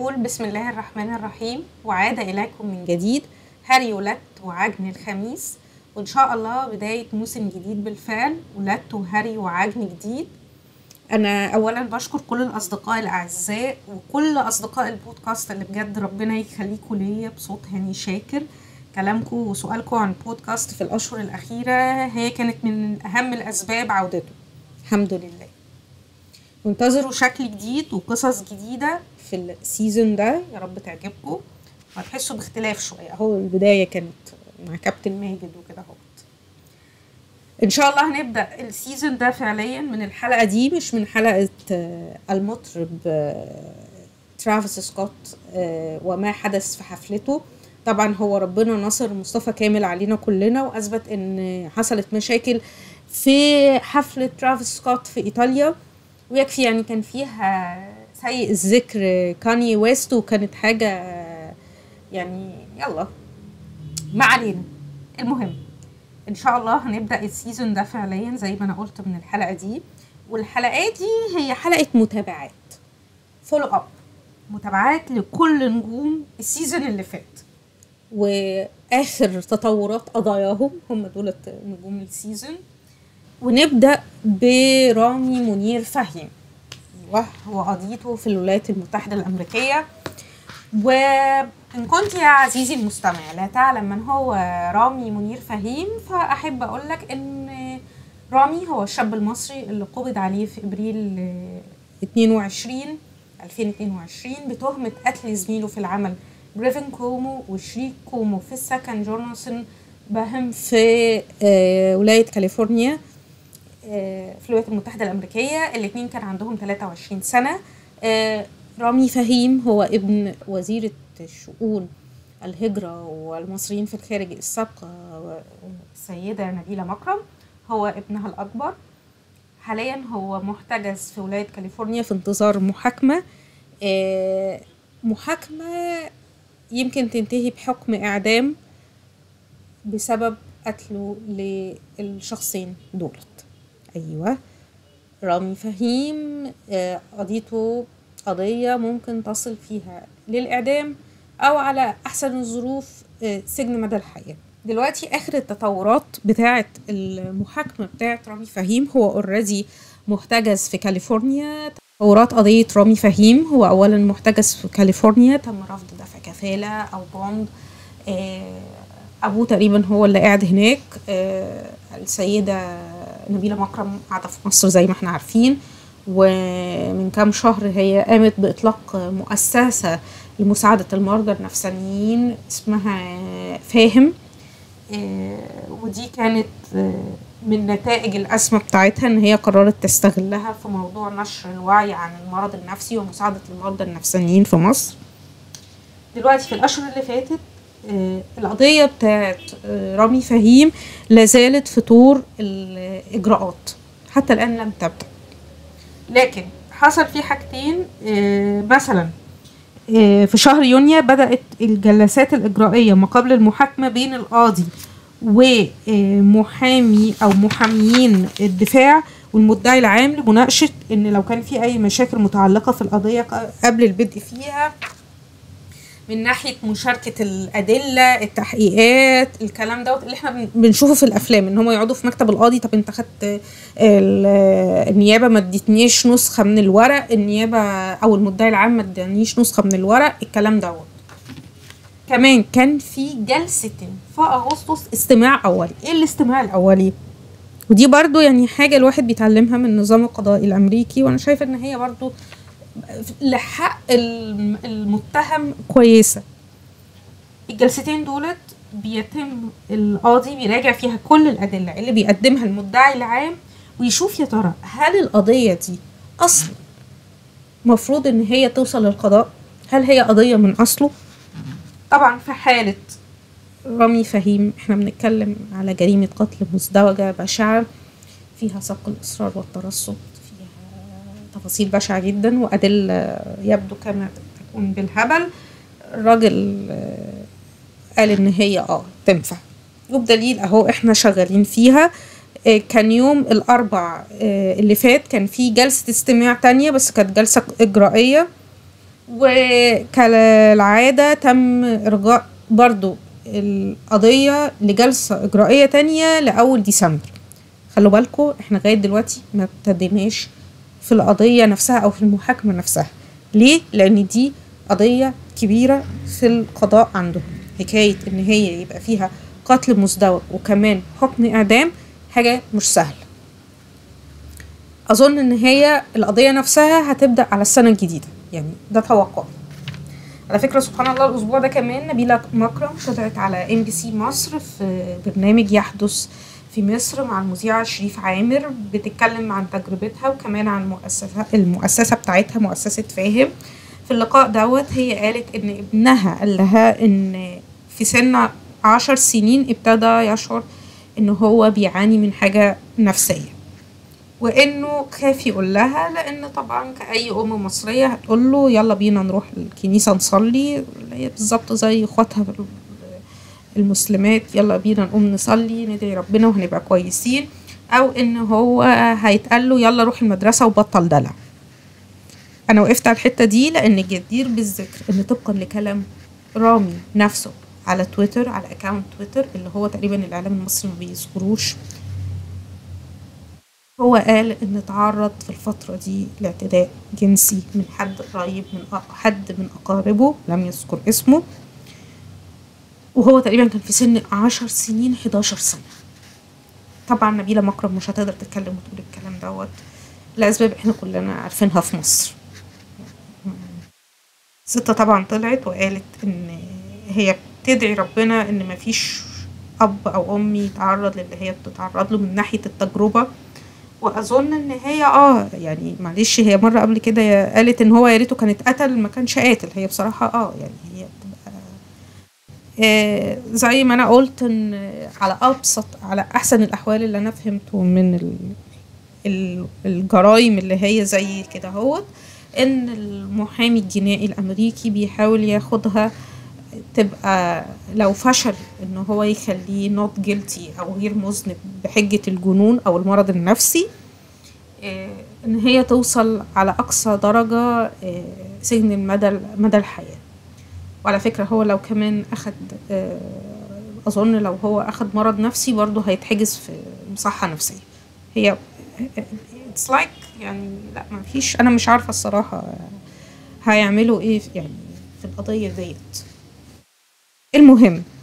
نقول بسم الله الرحمن الرحيم وعاد إليكم من جديد هري ولدت وعجن الخميس وإن شاء الله بداية موسم جديد بالفعل ولدت وهري وعجن جديد أنا أولا بشكر كل الأصدقاء الأعزاء وكل أصدقاء البودكاست اللي بجد ربنا يخليكوا ليا بصوت هاني شاكر كلامكم وسؤالكم عن بودكاست في الأشهر الأخيرة هي كانت من أهم الأسباب عودته الحمد لله وانتظروا شكل جديد وقصص جديدة في السيزون ده يا رب تعجبكم وهتحسوا باختلاف شوية اهو البداية كانت مع كابتن ماجد وكده اهوت ان شاء الله هنبدأ السيزون ده فعليا من الحلقة دي مش من حلقة آه، المطرب آه، ترافيس سكوت آه، وما حدث في حفلته طبعا هو ربنا نصر مصطفى كامل علينا كلنا واثبت ان حصلت مشاكل في حفلة ترافيس سكوت في ايطاليا ويكفي يعني كان فيها سيء الذكر كاني ويست وكانت حاجة يعني يلا ما علينا المهم ان شاء الله هنبدأ السيزون ده فعليا زي ما انا قلت من الحلقة دي والحلقات دي هي حلقة متابعات فولو اب متابعات لكل نجوم السيزون اللي فات واخر تطورات قضاياهم هم دولت نجوم السيزون ونبدأ برامي منير فهيم وهو قضيته في الولايات المتحدة الأمريكية وإن كنت يا عزيزي المستمع لا تعلم من هو رامي منير فهيم فأحب أقول لك إن رامي هو الشاب المصري اللي قبض عليه في إبريل آه، 22 2022 بتهمة قتل زميله في العمل جريفن كومو وشريك كومو في السكن جونسون باهم في آه، ولاية كاليفورنيا آه، في الولايات المتحدة الأمريكية الاتنين كان عندهم 23 سنة آه، رامي فهيم هو ابن وزيرة الشؤون الهجرة والمصريين في الخارج السابقة السيدة نبيلة مكرم هو ابنها الأكبر حاليا هو محتجز في ولاية كاليفورنيا في انتظار محاكمة آه، محاكمة يمكن تنتهي بحكم إعدام بسبب قتله للشخصين دولت أيوة رامي فهيم آه، قضيته قضية ممكن تصل فيها للإعدام أو على أحسن الظروف آه، سجن مدى الحياة دلوقتي آخر التطورات بتاعة المحاكمة بتاعة رامي فهيم هو اوريدي محتجز في كاليفورنيا تطورات قضية رامي فهيم هو أولا محتجز في كاليفورنيا تم رفض دفع كفالة أو بوند آه، أبوه تقريبا هو اللي قاعد هناك آه، السيدة نبيلة مكرم قاعدة في مصر زي ما احنا عارفين ومن كام شهر هي قامت بإطلاق مؤسسة لمساعدة المرضى النفسانيين اسمها فاهم آه، ودي كانت آه، من نتائج الأزمة بتاعتها إن هي قررت تستغلها في موضوع نشر الوعي عن المرض النفسي ومساعدة المرضى النفسانيين في مصر دلوقتي في الأشهر اللي فاتت آه، القضية بتاعت آه، رامي فهيم لازالت في طور الإجراءات حتى الآن لم تبدأ لكن حصل في حاجتين آه، مثلا آه، في شهر يونيو بدأت الجلسات الإجرائية ما قبل المحاكمة بين القاضي ومحامي أو محاميين الدفاع والمدعي العام لمناقشة إن لو كان في أي مشاكل متعلقة في القضية قبل البدء فيها من ناحيه مشاركه الادله التحقيقات الكلام دوت اللي احنا بن- بنشوفه في الافلام ان هم يقعدوا في مكتب القاضي طب انت خدت ال- النيابه ما ادتنيش نسخه من الورق النيابه او المدعي العام ما ادانيش نسخه من الورق الكلام دوت كمان كان في جلسة في أغسطس استماع أولي إيه الاستماع الأولي؟ ودي برضو يعني حاجة الواحد بيتعلمها من النظام القضائي الأمريكي وأنا شايفة إن هي برضو لحق الم- المتهم كويسة الجلستين دولت بيتم القاضي بيراجع فيها كل الأدلة اللي بيقدمها المدعي العام ويشوف يا ترى هل القضية دي أصلا مفروض إن هي توصل للقضاء هل هي قضية من أصله طبعا في حالة رامي فهيم احنا بنتكلم على جريمة قتل مزدوجة بشعة فيها سبق الإصرار والترصد فيها تفاصيل بشعة جدا وأدلة يبدو كما تكون بالهبل الراجل آه، قال إن هي اه تنفع وبدليل أهو احنا شغالين فيها آه، كان يوم الأربع آه، اللي فات كان في جلسة استماع تانية بس كانت جلسة إجرائية وكالعادة تم إرجاء برضو القضية لجلسة إجرائية تانية لأول ديسمبر خلوا بالكم احنا لغاية دلوقتي ما ابتديناش في القضية نفسها أو في المحاكمة نفسها ليه؟ لأن دي قضية كبيرة في القضاء عندهم حكاية إن هي يبقى فيها قتل مزدوج وكمان حكم إعدام حاجة مش سهلة أظن إن هي القضية نفسها هتبدأ على السنة الجديدة يعني ده توقعي على فكرة سبحان الله الأسبوع ده كمان نبيلة مكرم طلعت على ام بي سي مصر في برنامج يحدث في مصر مع المذيعة شريف عامر بتتكلم عن تجربتها وكمان عن مؤسسة المؤسسة بتاعتها مؤسسة فاهم في اللقاء دوت هي قالت إن ابنها قال لها إن في سن عشر سنين ابتدى يشعر إن هو بيعاني من حاجة نفسية وانه خاف يقول لها لان طبعا كاي ام مصريه هتقول له يلا بينا نروح الكنيسه نصلي اللي هي بالظبط زي اخواتها المسلمات يلا بينا نقوم نصلي ندعي ربنا وهنبقى كويسين او ان هو هيتقال له يلا روح المدرسه وبطل دلع انا وقفت على الحته دي لان جدير بالذكر ان طبقا لكلام رامي نفسه على تويتر على اكونت تويتر اللي هو تقريبا الاعلام المصري ما بيذكروش هو قال ان تعرض في الفترة دي لاعتداء جنسي من حد قريب من حد من اقاربه لم يذكر اسمه وهو تقريبا كان في سن عشر سنين 11 سنة طبعا نبيلة مكرم مش هتقدر تتكلم وتقول الكلام دوت لأسباب احنا كلنا عارفينها في مصر ستة طبعا طلعت وقالت ان هي بتدعي ربنا ان مفيش اب او ام يتعرض للي هي بتتعرض له من ناحية التجربة واظن ان هي اه يعني معلش هي مره قبل كده قالت ان هو يا ريته كان اتقتل ما كانش قاتل هي بصراحه اه يعني هي بتبقى آه زي ما انا قلت ان على ابسط على احسن الاحوال اللي انا فهمته من ال ال الجرائم اللي هي زي كده هوت ان المحامي الجنائي الامريكي بيحاول ياخدها تبقى لو فشل ان هو يخليه نوت جيلتي او غير مذنب بحجة الجنون او المرض النفسي ان هي توصل على اقصى درجة سجن المدى مدى الحياة وعلى فكرة هو لو كمان اخد اظن لو هو اخد مرض نفسي برضه هيتحجز في مصحة نفسية هي اتس لايك like يعني لا ما فيش انا مش عارفة الصراحة هيعملوا ايه يعني في القضية ديت المهم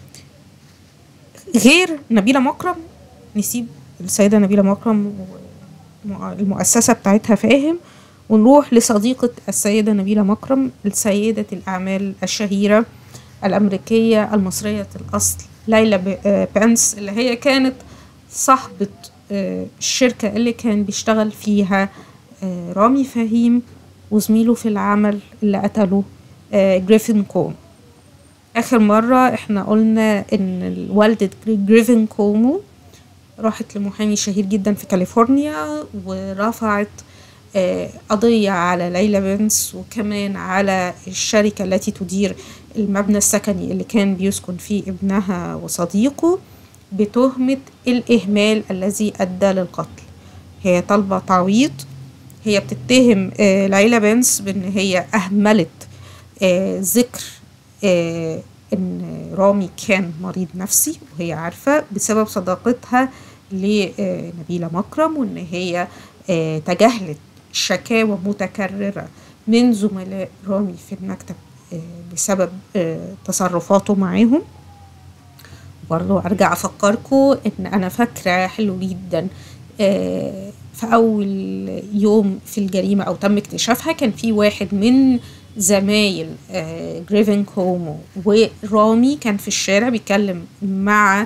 غير نبيلة مكرم نسيب السيدة نبيلة مكرم المؤسسة بتاعتها فاهم ونروح لصديقة السيدة نبيلة مكرم السيدة الأعمال الشهيرة الأمريكية المصرية الأصل ليلى بانس اللي هي كانت صاحبة الشركة اللي كان بيشتغل فيها رامي فهيم وزميله في العمل اللي قتله جريفن كوم آخر مرة احنا قلنا ان والدة جريفن كومو راحت لمحامي شهير جدا في كاليفورنيا ورفعت قضية على ليلى بنس وكمان على الشركة التي تدير المبنى السكني اللي كان بيسكن فيه ابنها وصديقه بتهمة الإهمال الذي أدى للقتل هي طالبة تعويض هي بتتهم ليلى بنس بأن هي أهملت ذكر آه ان رامي كان مريض نفسي وهي عارفة بسبب صداقتها لنبيلة مكرم وان هي آه تجاهلت شكاوى متكررة من زملاء رامي في المكتب آه بسبب تصرفاته معاهم برضو ارجع افكركم ان انا فاكرة حلو جدا في اول يوم في الجريمة او تم اكتشافها كان في واحد من زمايل جريفن كومو ورامي كان في الشارع بيتكلم مع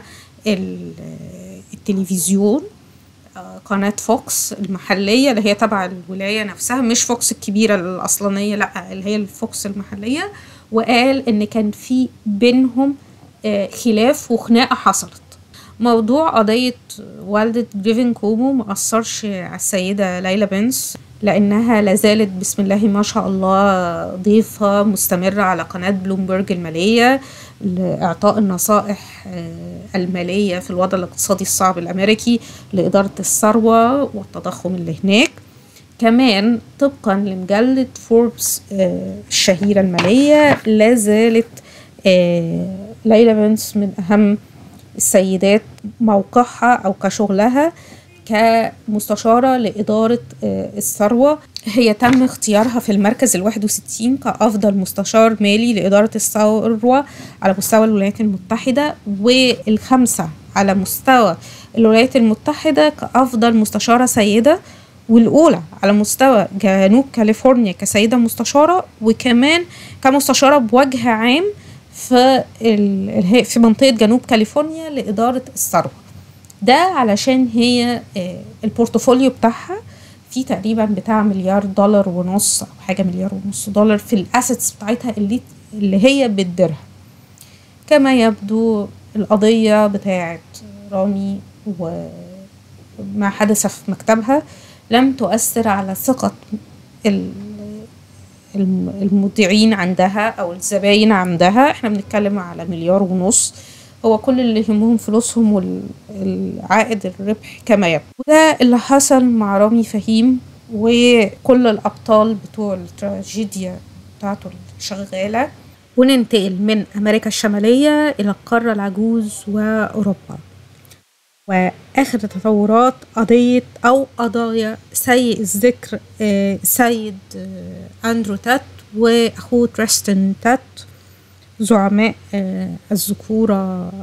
التلفزيون قناة فوكس المحلية اللي هي تبع الولاية نفسها مش فوكس الكبيرة الأصلانية لأ اللي هي الفوكس المحلية وقال إن كان في بينهم خلاف وخناقة حصلت موضوع قضية والدة جريفن كومو مأثرش على السيدة ليلى بنس لأنها لازالت بسم الله ما شاء الله ضيفة مستمرة على قناة بلومبرج المالية لإعطاء النصائح المالية في الوضع الاقتصادي الصعب الأمريكي لإدارة الثروة والتضخم اللي هناك كمان طبقا لمجلة فوربس آه، الشهيرة المالية لا زالت آه، ليلى بنس من أهم السيدات موقعها أو كشغلها كمستشارة لإدارة آه، الثروة هي تم اختيارها في المركز الواحد وستين كأفضل مستشار مالي لإدارة الثروة على مستوى الولايات المتحدة والخمسة على مستوى الولايات المتحدة كأفضل مستشارة سيدة والأولى على مستوى جنوب كاليفورنيا كسيدة مستشارة وكمان كمستشارة بوجه عام في ال- في منطقة جنوب كاليفورنيا لإدارة الثروة ده علشان هي آه، البورتفوليو بتاعها فيه تقريبا بتاع مليار دولار ونص او حاجه مليار ونص دولار في الاسيتس بتاعتها اللي اللي هي بتديرها كما يبدو القضيه بتاعت رامي وما حدث في مكتبها لم تؤثر على ثقه ال- الم- المودعين عندها او الزباين عندها احنا بنتكلم على مليار ونص هو كل اللي يهمهم فلوسهم والعائد الربح كما يبدو وده اللي حصل مع رامي فهيم وكل الأبطال بتوع التراجيديا بتاعته الشغالة وننتقل من أمريكا الشمالية إلى القارة العجوز وأوروبا وآخر تطورات قضية أو قضايا سيء الذكر آه، سيد آه، أندرو تات وأخوه تريستن تات زعماء آه، الذكورة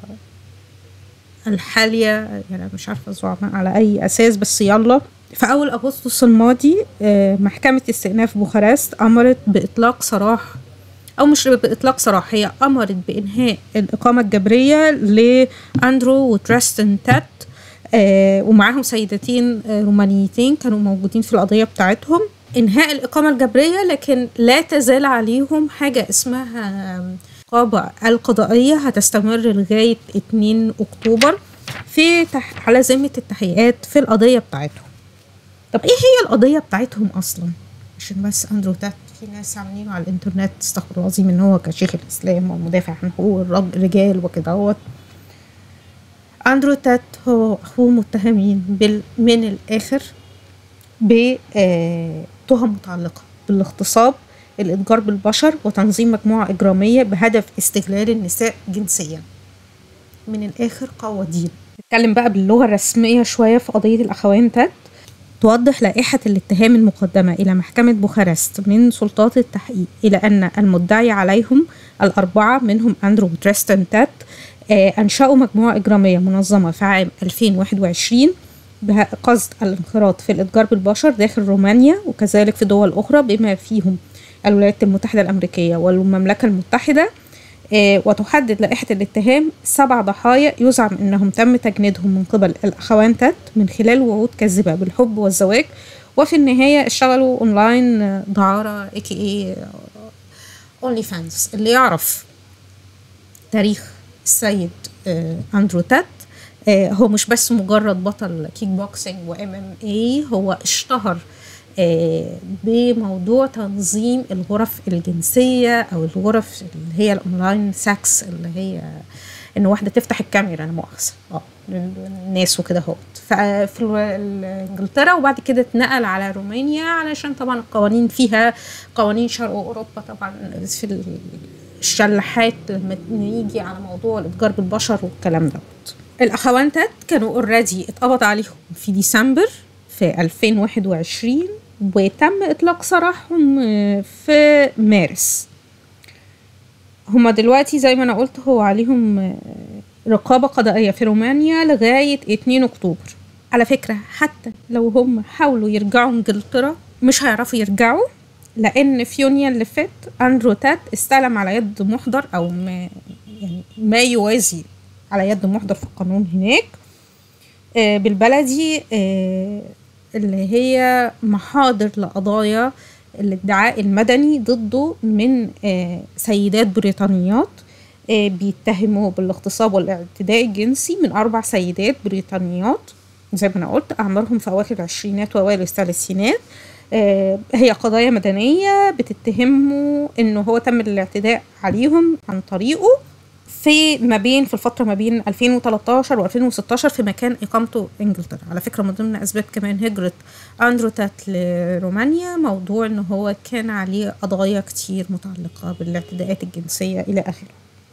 الحالية يعني مش عارفة زعماء على أي أساس بس يلا في أول أغسطس الماضي آه، محكمة استئناف بوخارست أمرت بإطلاق سراح أو مش بإطلاق سراح هي أمرت بإنهاء الإقامة الجبرية لأندرو وتريستن تات آه، ومعاهم سيدتين آه، رومانيتين كانوا موجودين في القضية بتاعتهم إنهاء الإقامة الجبرية لكن لا تزال عليهم حاجة اسمها الرقابة القضائية هتستمر لغاية 2 أكتوبر في تح... على ذمة التحقيقات في القضية بتاعتهم طب ايه هي القضية بتاعتهم أصلا؟ عشان بس أندرو تات في ناس عاملينه على الإنترنت استغفر الله العظيم إن هو كشيخ الإسلام ومدافع عن حقوق الرج- الرجال وكده هو أندرو تات هو أخوه متهمين بال... من الآخر بتهم متعلقة بالاغتصاب الإتجار بالبشر وتنظيم مجموعة إجرامية بهدف استغلال النساء جنسيا من الآخر قوادين نتكلم بقى باللغة الرسمية شوية في قضية الأخوين تات توضح لائحة الاتهام المقدمة إلى محكمة بوخارست من سلطات التحقيق إلى أن المدعي عليهم الأربعة منهم أندرو تريستن تات آه، أنشأوا مجموعة إجرامية منظمة في عام 2021 بقصد الانخراط في الإتجار بالبشر داخل رومانيا وكذلك في دول أخرى بما فيهم الولايات المتحدة الأمريكية والمملكة المتحدة آه، وتحدد لائحة الاتهام سبع ضحايا يزعم أنهم تم تجنيدهم من قبل الأخوان تات من خلال وعود كاذبة بالحب والزواج وفي النهاية اشتغلوا أونلاين آه، دعارة اي كي اي اونلي فانز اللي يعرف تاريخ السيد آه، أندرو تات آه، هو مش بس مجرد بطل كيك بوكسينج وام ام اي هو اشتهر آه، بموضوع تنظيم الغرف الجنسية أو الغرف اللي هي الأونلاين ساكس اللي هي إن واحدة تفتح الكاميرا أنا مؤاخذة اه للناس وكده اهوت ففي الو- ال- انجلترا وبعد كده اتنقل على رومانيا علشان طبعا القوانين فيها قوانين شرق اوروبا طبعا في ال- الشلاحات لما نيجي على موضوع الاتجار بالبشر والكلام دوت الاخوان تات كانوا اوريدي اتقبض عليهم في ديسمبر في 2021 وتم اطلاق سراحهم آه، في مارس هما دلوقتي زي ما انا قلت هو عليهم آه، رقابة قضائية في رومانيا لغاية 2 اكتوبر على فكرة حتى لو هم حاولوا يرجعوا انجلترا مش هيعرفوا يرجعوا لان في يونيو اللي فات اندرو تات استلم على يد محضر او ما يعني ما يوازي على يد محضر في القانون هناك آه، بالبلدي آه، اللي هي محاضر لقضايا الادعاء المدني ضده من آه، سيدات بريطانيات آه، بيتهموا بالاغتصاب والاعتداء الجنسي من أربع سيدات بريطانيات زي ما أنا قلت أعمارهم في أواخر العشرينات وأوائل الثلاثينات آه، هي قضايا مدنية بتتهمه إنه هو تم الاعتداء عليهم عن طريقه في ما بين في الفتره ما بين 2013 و2016 في مكان اقامته انجلترا على فكره من ضمن اسباب كمان هجره اندرو تات لرومانيا موضوع ان هو كان عليه قضايا كتير متعلقه بالاعتداءات الجنسيه الى اخره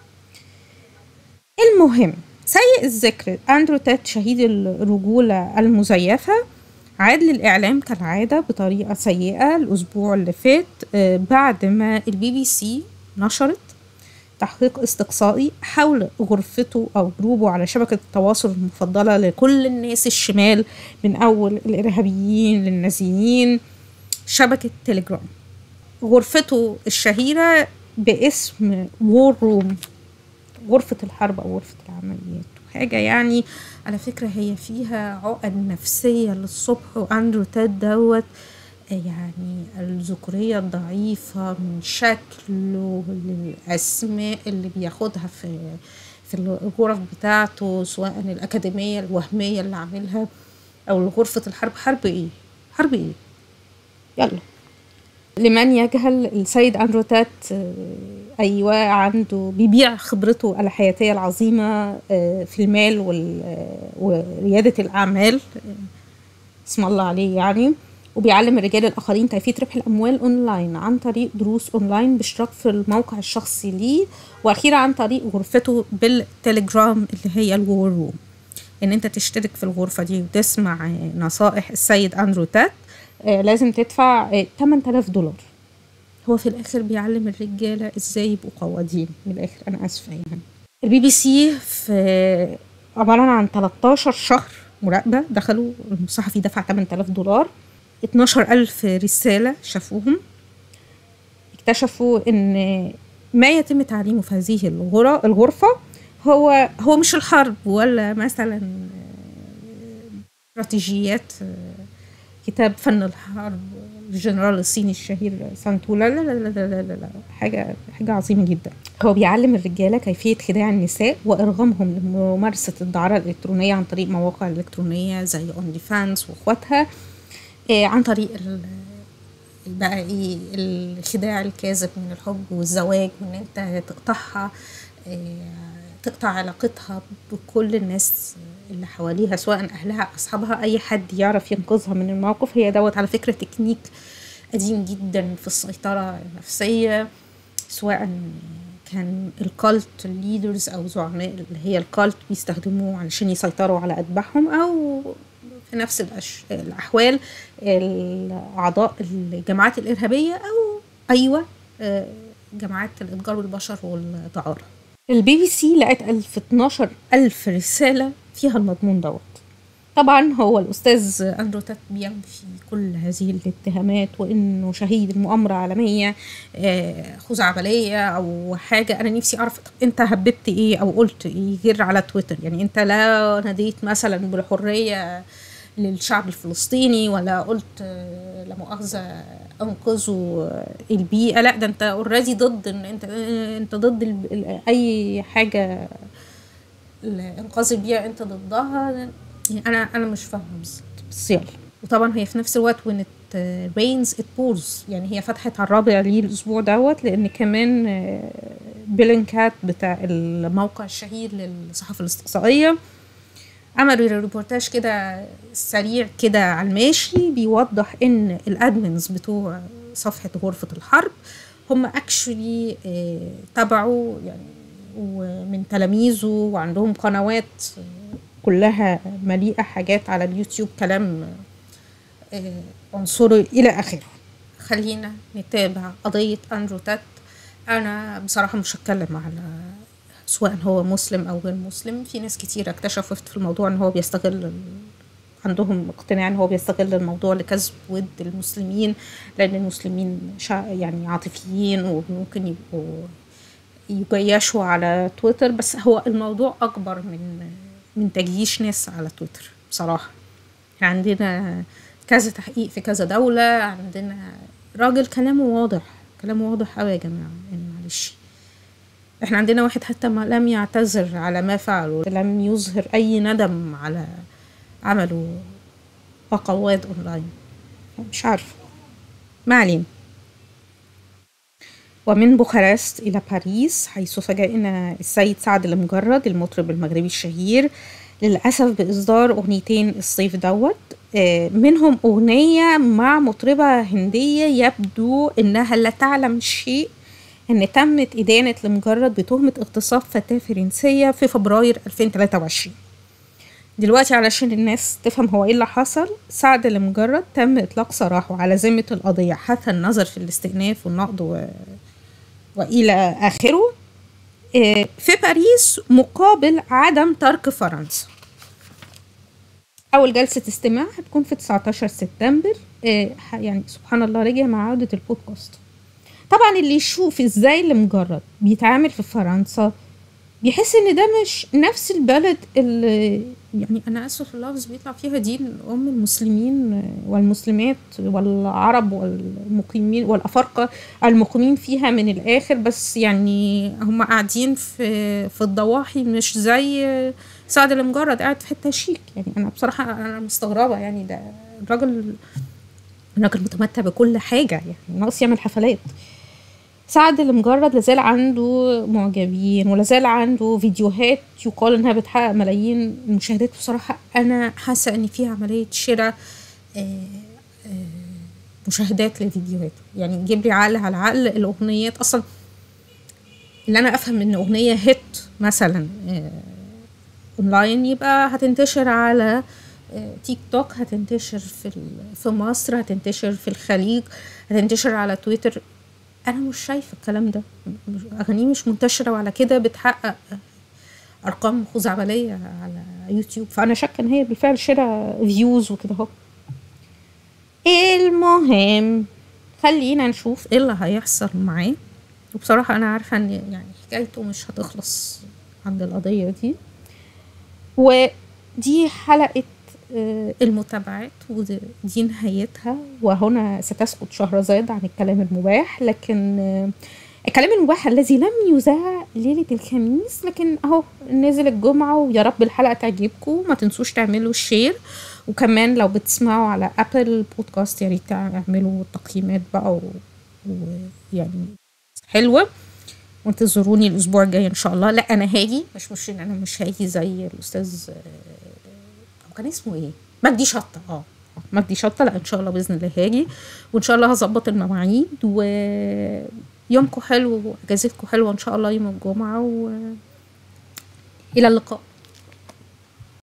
المهم سيء الذكر اندرو تات شهيد الرجوله المزيفه عاد للإعلام كالعادة بطريقة سيئة الأسبوع اللي فات آه، بعد ما البي بي سي نشرت تحقيق استقصائي حول غرفته أو جروبه على شبكة التواصل المفضلة لكل الناس الشمال من أول الإرهابيين للنازيين شبكة تليجرام غرفته الشهيرة باسم وور روم غرفة الحرب أو غرفة العمليات حاجة يعني على فكرة هي فيها عقد نفسية للصبح وأندرو تاد دوت يعني الذكورية الضعيفة من شكله للأسماء اللي بياخدها في في الغرف بتاعته سواء الأكاديمية الوهمية اللي عاملها أو غرفة الحرب حرب إيه؟ حرب إيه؟ يلا لمن يجهل السيد أندرو تات آه، أيوة عنده بيبيع خبرته الحياتية العظيمة آه، في المال وال- آه، وريادة الأعمال آه، اسم الله عليه يعني وبيعلم الرجال الآخرين كيفية ربح الأموال أونلاين عن طريق دروس أونلاين باشتراك في الموقع الشخصي ليه وأخيرا عن طريق غرفته بالتليجرام اللي هي الوور روم ان انت تشترك في الغرفه دي وتسمع آه، نصائح السيد اندرو تات آه، لازم تدفع آه، 8000 دولار هو في الاخر بيعلم الرجاله ازاي يبقوا قوادين من الاخر انا اسفه يعني البي بي سي في عباره عن 13 شهر مراقبه دخلوا الصحفي دفع 8000 دولار 12000 رساله شافوهم اكتشفوا ان ما يتم تعليمه في هذه الغر- الغرفه هو هو مش الحرب ولا مثلا استراتيجيات كتاب فن الحرب الجنرال الصيني الشهير سانتولا لا لا لا لا لا, لا, لا. حاجة حاجة عظيمة جدا هو بيعلم الرجالة كيفية خداع النساء وإرغامهم لممارسة الدعارة الإلكترونية عن طريق مواقع إلكترونية زي أونلي فانس وإخواتها آه، عن طريق ال- بقى ايه الخداع الكاذب من الحب والزواج وان انت تقطعها آه، تقطع علاقتها بكل الناس اللي حواليها سواء اهلها اصحابها اي حد يعرف ينقذها من الموقف هي دوت على فكره تكنيك قديم جدا في السيطره النفسيه سواء كان الكالت الليدرز او زعماء اللي هي الكالت بيستخدموه علشان يسيطروا على اتباعهم او في نفس الأش... الاحوال الاعضاء الجماعات الارهابيه او ايوه آه، جماعات الاتجار بالبشر والدعاره البي بي سي لقت ألف 12 ألف رسالة فيها المضمون دوت طبعا هو الأستاذ أندرو تات بينفي كل هذه الاتهامات وإنه شهيد المؤامرة عالمية آه، خزعبلية أو حاجة أنا نفسي أعرف طب أنت هببت إيه أو قلت إيه غير على تويتر يعني أنت لا ناديت مثلا بالحرية للشعب الفلسطيني ولا قلت آه، لا مؤاخذة انقذوا آه، البيئة لا ده انت اوريدي ضد ان انت آه، انت ضد ال- ال- اي حاجة انقاذ البيئة انت ضدها يعني انا انا مش فاهمة بالظبط بس يلا وطبعا هي في نفس الوقت when it uh, rains it pours يعني هي فتحت على الرابع ليه الاسبوع دوت لان كمان آه، بيلين كات بتاع الموقع الشهير للصحافة الاستقصائية عملوا ريبورتاج كده سريع كده على الماشي بيوضح ان الادمنز بتوع صفحة غرفة الحرب هم اكشولي تبعوا يعني ومن تلاميذه وعندهم قنوات آه، كلها مليئة حاجات على اليوتيوب كلام آه، عنصري إلى آخره خلينا نتابع قضية أندرو تات أنا بصراحة مش هتكلم على سواء هو مسلم أو غير مسلم في ناس كتير اكتشفت في الموضوع إن هو بيستغل ال- عندهم اقتناع ان هو بيستغل الموضوع لكسب ود المسلمين لان المسلمين شع... يعني عاطفيين وممكن يبقوا يجيشوا على تويتر بس هو الموضوع اكبر من من تجييش ناس على تويتر بصراحه عندنا كذا تحقيق في كذا دولة عندنا راجل كلامه واضح كلامه واضح قوي يا جماعة يعني معلش احنا عندنا واحد حتى ما لم يعتذر على ما فعله لم يظهر اي ندم على عمله بقوات اونلاين مش عارفه ما علينا ومن بوخارست إلى باريس حيث فاجأنا السيد سعد المجرد المطرب المغربي الشهير للأسف بإصدار أغنيتين الصيف دوت آه، منهم أغنية مع مطربة هندية يبدو إنها لا تعلم شيء إن تمت إدانة لمجرد بتهمة اغتصاب فتاة فرنسية في فبراير 2023 دلوقتي علشان الناس تفهم هو ايه اللي حصل سعد لمجرد تم اطلاق سراحه على ذمه القضيه حتى النظر في الاستئناف والنقض و... والى اخره آه، في باريس مقابل عدم ترك فرنسا اول جلسه استماع هتكون في 19 سبتمبر آه، ح- يعني سبحان الله رجع مع عوده البودكاست طبعا اللي يشوف ازاي لمجرد بيتعامل في فرنسا بيحس ان ده مش نفس البلد اللي يعني انا اسف في اللفظ بيطلع فيها دين ام المسلمين والمسلمات والعرب والمقيمين والافارقه المقيمين فيها من الاخر بس يعني هم قاعدين في في الضواحي مش زي سعد المجرد قاعد في حته شيك يعني انا بصراحه انا مستغربه يعني ده الراجل الراجل متمتع بكل حاجه يعني ناقص يعمل حفلات سعد لمجرد لازال عنده معجبين ولازال عنده فيديوهات يقال انها بتحقق ملايين المشاهدات بصراحة انا حاسة ان في عملية شراء آه، آه، مشاهدات لفيديوهاته يعني يجيب لي عقل على عقل الاغنيات اصلا اللي انا افهم ان اغنية هيت مثلا آه، اونلاين يبقى هتنتشر على آه، تيك توك هتنتشر في ال- في مصر هتنتشر في الخليج هتنتشر على تويتر انا مش شايفه الكلام ده مش- اغانيه مش منتشره وعلى كده بتحقق ارقام خزعبليه على يوتيوب فانا شاكه ان هي بالفعل شراء فيوز وكده اهو المهم خلينا نشوف ايه اللي هيحصل معاه وبصراحه انا عارفه ان يعني حكايته مش هتخلص عند القضيه دي ودي حلقة آه، المتابعات ودي نهايتها وهنا ستسقط شهرزاد عن الكلام المباح لكن آه، الكلام المباح الذي لم يذاع ليلة الخميس لكن اهو نزل الجمعة ويا رب الحلقة تعجبكم ما تنسوش تعملوا الشير وكمان لو بتسمعوا على ابل بودكاست يا ريت تعملوا تقييمات بقى و- ويعني حلوة وانتظروني الاسبوع الجاي ان شاء الله لا انا هاجي مش مش ان انا مش هاجي زي الاستاذ آه، هو كان اسمه ايه مجدي شطه اه مجدي شطه لا ان شاء الله باذن الله هاجي وان شاء الله هظبط المواعيد ويومكم حلو واجازتكم حلوه ان شاء الله يوم الجمعه والى اللقاء